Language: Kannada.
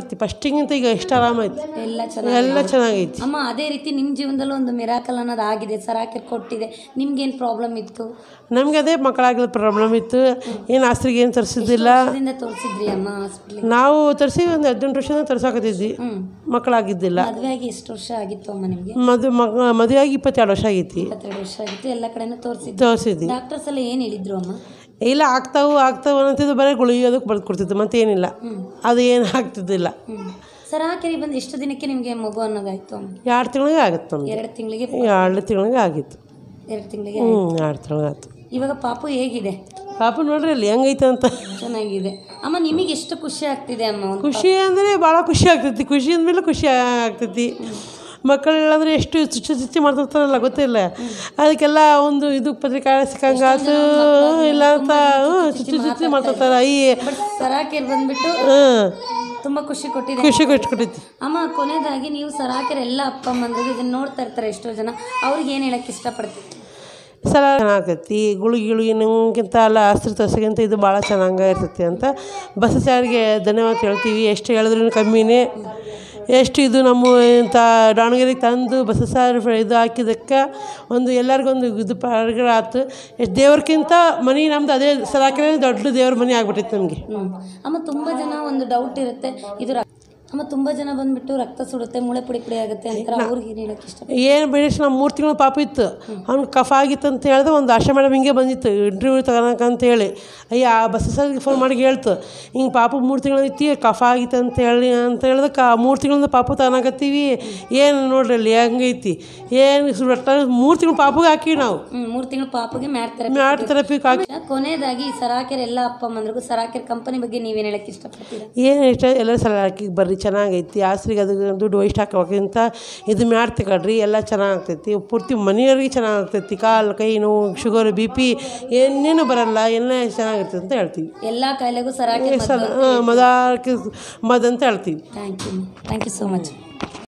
ಫಸ್ಟಿಗಿಂತ ಈಗ ಎಷ್ಟು ಆರಾಮೈತಿ ಎಲ್ಲ ಚೆನ್ನಾಗಿ ಎಲ್ಲ ಚೆನ್ನಾಗೈತಿ ಅಮ್ಮ ಅದೇ ರೀತಿ ನಿಮ್ಮ ಜೀವನದಲ್ಲೂ ಒಂದು ಮಿರಾಕಲ್ ಅನ್ನೋದು ಆಗಿದೆ ಸರಾಕಿರ್ ಕೊಟ್ಟಿದೆ ನಿಮ್ಗೇನು ಪ್ರಾಬ್ಲಮ್ ಇತ್ತು ನಮಗೆ ಅದೇ ಮಕ್ಕಳಾಗಲಿ ಪ್ರಾಬ್ಲಮ್ ಇತ್ತು ಏನು ಆಸ್ತ್ರಿಗೆ ಏನು ತರಿಸಿದ್ದಿಲ್ಲ ಅದರಿಂದ ತೋರಿಸಿದ್ರಿ ಅಮ್ಮ ಹಾಸ್ಪಿಟ್ಲಿಗೆ ನಾವು ತರಿಸಿ ಒಂದು ಹದಿನೆಂಟು ವರ್ಷದಿಂದ ತರ್ಸಾಕತ್ತಿದ್ವಿ ಹ್ಮ್ ಮಕ್ಕಳಾಗಿದ್ದಿಲ್ಲ ಮದುವೆ ಆಗಿ ಎಷ್ಟು ವರ್ಷ ಆಗಿತ್ತು ಅಮ್ಮ ನಿಮಗೆ ಮದು ಮಗ ಮದುವೆಯಾಗಿ ಇಪ್ಪತ್ತೆರಡು ವರ್ಷ ಆಗೈತಿ ಇಪ್ಪತ್ತೆರಡು ವರ್ಷ ಆಗಿತ್ತು ಎಲ್ಲ ಕಡೆನೂ ತೋರಿಸಿದ್ದು ತೋರಿಸಿದ್ವಿ ಡಾಕ್ಟರ್ಸ್ ಎಲ್ಲ ಏನು ಹೇಳಿದ್ರು ಅಮ್ಮ ಇಲ್ಲ ಆಗ್ತಾವು ಆಗ್ತಾವು ಅಂತಿದ್ದು ಬರೀ ಗುಳಿಗೆ ಅದಕ್ಕೆ ಬರ್ದು ಕೊಡ್ತಿತ್ತು ಮತ್ತೇನಿಲ್ಲ ಅದು ಏನು ಆಗ್ತಿದ್ದಿಲ್ಲ ಹ್ಮ್ ಸರಾಕೆರಿ ಬಂದು ಎಷ್ಟು ದಿನಕ್ಕೆ ನಿಮಗೆ ಮಗು ಅನ್ನೋದಾಯ್ತು ಅಮ್ಮ ಎರಡು ತಿಂಗಳಿಗೆ ಆಗುತ್ತೆ ನಮಗೆ ಎರಡು ತಿಂಗಳಿಗೆ ಎರಡು ತಿಂಗಳಿಗೆ ಆಗಿತ್ತು ಎರಡು ತಿಂಗಳಿಗೆ ಹ್ಞೂ ಎರಡು ತಿಂಗಳಿಗೆ ಆಯ್ತು ಇವಾಗ ಪಾಪು ಹೇಗಿದೆ ಪಾಪ ನೋಡ್ರಿ ಅಲ್ಲಿ ಹೆಂಗೈತೆ ಅಂತ ಚೆನ್ನಾಗಿದೆ ಅಮ್ಮ ನಿಮಗೆ ಎಷ್ಟು ಖುಷಿ ಆಗ್ತಿದೆ ಅಮ್ಮ ಒಂದು ಖುಷಿ ಅಂದರೆ ಭಾಳ ಖುಷಿ ಆಗ್ತೈತಿ ಖುಷಿ ಅಂದಮೇಲೆ ಖುಷಿ ಆಗ್ತೈತಿ ಮಕ್ಕಳಿಲ್ಲಂದ್ರೆ ಎಷ್ಟು ಚುಚ್ಚು ಚುಚ್ಚಿ ಮಾಡ್ತಿರ್ತಾರಲ್ಲ ಗೊತ್ತಿಲ್ಲ ಅದಕ್ಕೆಲ್ಲ ಒಂದು ಇದು ಪತ್ರಿಕೆ ಸಿಕ್ಕಂಗಾತು ಇಲ್ಲ ಅಂತ ಹ್ಞೂ ಚುಚ್ಚು ಚುಚ್ಚಿ ಮಾಡ್ತಿರ್ತಾರೆ ಈ ಬಟ್ ಸರಾಕೆರ್ ಬಂದ್ಬಿಟ್ಟು ಹ್ಞೂ ತುಂಬಾ ಖುಷಿ ಕೊಟ್ಟಿದೆ ಖುಷಿ ಕೊಟ್ಕೊಟ್ಟೈತಿ ಅಮ್ಮ ಕೊನೆಯದಾಗಿ ನೀವು ಸರಾಕೆರ್ ಎಲ್ಲ ಅಪ್ಪ ಅಮ್ಮಂದ್ರಿಗೆ ಇದನ್ನ ನೋಡ್ತಾ ಇರ್ತಾರೆ ಎಷ್ಟೋ ಜನ ಅವ್ರಿಗೆ ಏನು ಹೇಳಕ್ ಇಷ್ಟಪಡ್ತೀವಿ ಸಲ ಚೆನ್ನಾಗೈತಿ ಗುಳಿಗೆ ಗಿಳಿಗೆ ನಿಮ್ಗಿಂತ ಅಲ್ಲ ಆಸ್ತಿ ತೋರ್ಸೋಕ್ಕಿಂತ ಇದು ಭಾಳ ಚೆನ್ನಾಗಿ ಇರ್ತೈತಿ ಅಂತ ಬಸ್ ಸಾರಿಗೆ ಧನ್ಯವಾದ ಹೇಳ್ತೀವಿ ಎಷ್ಟು ಹೇಳಿದ್ರೂ ಕಮ್ಮಿನೇ ಎಷ್ಟು ಇದು ನಮ್ಮ ಇಂಥ ದಾವಣಗೆರೆಗೆ ತಂದು ಬಸ್ ಸಾರು ಇದು ಹಾಕಿದ್ದಕ್ಕೆ ಒಂದು ಎಲ್ಲರಿಗೊಂದು ಇದು ಪಾರ್ಗರ ಆಯ್ತು ಎಷ್ಟು ದೇವ್ರಕ್ಕಿಂತ ಮನೆ ನಮ್ದು ಅದೇ ಸರಾಕರೆ ದೊಡ್ಡ ದೇವ್ರ ಮನೆ ಆಗ್ಬಿಟ್ಟೈತೆ ನಮಗೆ ಹ್ಮ್ ಅಮ್ಮ ತುಂಬಾ ಜನ ಒಂದು ಡೌಟ್ ಇರುತ್ತೆ ಇದು ರ- ಅಮ್ಮ ತುಂಬಾ ಜನ ಬಂದ್ಬಿಟ್ಟು ರಕ್ತ ಸುಡುತ್ತೆ ಮೂಳೆ ಪುಡಿ ಪುಡಿ ಆಗುತ್ತೆ ಅಂತಾರೆ ಅವ್ರಿಗೆ ಏನು ಹೇಳಕ್ ಇಷ್ಟ ಏನು ಬೇಡ ನಮ್ಮ ಮೂರು ತಿಂಗಳು ಪಾಪ ಇತ್ತು ಅವ್ನಿಗೆ ಕಫ ಆಗಿತ್ತು ಅಂತ ಹೇಳಿದ್ರೆ ಒಂದು ಆಶಾ ಮೇಡಮ್ ಹಿಂಗೆ ಬಂದಿತ್ತು ಇಂಟರ್ವ್ಯೂ ತಗೋಣಕ ಅಂತ ಹೇಳಿ ಅಯ್ಯ ಆ ಬಸ್ ಸರ್ಗೆ ಫೋನ್ ಮಾಡಿ ಹೇಳ್ತು ಹಿಂಗೆ ಪಾಪ ಮೂರು ತಿಂಗಳು ಐತಿ ಕಫ ಆಗಿತ್ತು ಅಂತ ಹೇಳಿ ಅಂತ ಹೇಳಿದಕ್ಕೆ ಆ ಮೂರು ತಿಂಗಳಿಂದ ಪಾಪ ತಗೋಣಕತ್ತೀವಿ ಏನು ನೋಡ್ರಿ ಅಲ್ಲಿ ಹೆಂಗೈತಿ ಏನು ಒಟ್ಟ ಮೂರು ತಿಂಗಳು ಪಾಪಗೆ ಹಾಕಿವಿ ನಾವು ಹ್ಮ್ ಮೂರು ತಿಂಗಳು ಪಾಪಗೆ ಮಾಡ್ತಾರೆ ಮ್ಯಾಟ್ ಥೆರಪಿಗೆ ಹಾಕಿ ಕೊನೆಯದಾಗಿ ಈ ಸರಾಕೆರ್ ಎಲ್ಲ ಅಪ್ಪ ಅಮ್ಮಂದ್ರಿಗೂ ಸರಾಕೆರ್ ಕಂಪನಿ ಬಗ್ಗೆ ನೀವೇನು ಹೇಳಕ್ ಇಷ್ಟಪಡ್ತೀರಾ ಏನು ಇಷ್ಟ ಎಲ್ಲರೂ ಸಲಾಕಿಗೆ ಬರ್ರಿ ಚೆನ್ನಾಗೈತಿ ಆಸ್ರಿಗೆ ಅದು ದುಡ್ಡು ವೇಸ್ಟ್ ಹಾಕೋಕ್ಕಿಂತ ಇದು ಮ್ಯಾಟ್ ತಗೊಳ್ರಿ ಎಲ್ಲ ಚೆನ್ನಾಗ್ತೈತಿ ಪೂರ್ತಿ ಮನೆಯವ್ರಿಗೆ ಚೆನ್ನಾಗ್ತೈತಿ ಕಾಲು ಕೈ ನೋವು ಶುಗರ್ ಬಿ ಪಿ ಏನೇನು ಬರಲ್ಲ ಎಲ್ಲ ಚೆನ್ನಾಗಿರ್ತೈತೆ ಅಂತ ಹೇಳ್ತೀವಿ ಎಲ್ಲಾ ಕಾಯಿಲೆಗೂ ಸರಾಕೆರ್ ಸಲ ಮದ ಮದ ಅಂತ ಹೇಳ್ತೀವಿ thank you thank you so much